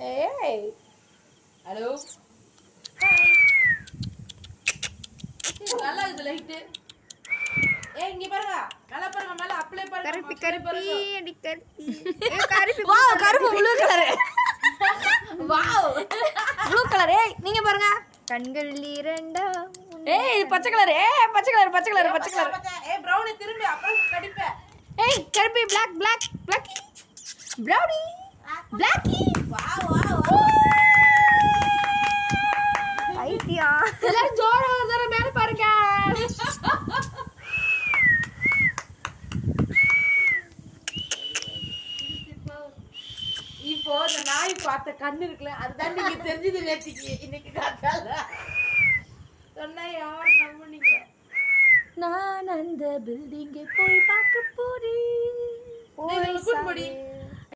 ஏய் ஹலோ நல்லா இருக்குது லைட்டு ஏய் இங்க பாருங்க நல்லா பாருங்க மேல அப்ளை பாருங்க கருப்பி apply கருப்பி பாருங்க. அடி கருப்பி ஏ, கருப்பி வா கருப்பு blue colour wow blue colour ஏய் நீங்க பாருங்க கண்கள் இரண்டா ஏய் இது பச்சை கலர் ஏய் பச்சை கலர் பச்சை கலர் பச்சை கலர் ஏய் பிரவுன் திரும்பி அப்புறம் கடிப்ப ஏய் கருப்பி black black black Brownie Blackie wow wow wow பைத்தியம் எல்லாரும் ஜோர ஒரு தடவை மேல பாருங்க இப்போ இந்த நாய் பார்த்த கண்ணு இருக்குல்ல அதுதான் நீங்க தெரிஞ்சது நேற்றுக்கு இன்னைக்கு காத்தால சொன்னா யார் நம்புனீங்க நான் அந்த பில்டிங்கை போய் பார்க்க போறேன் நீங்க குட் முடி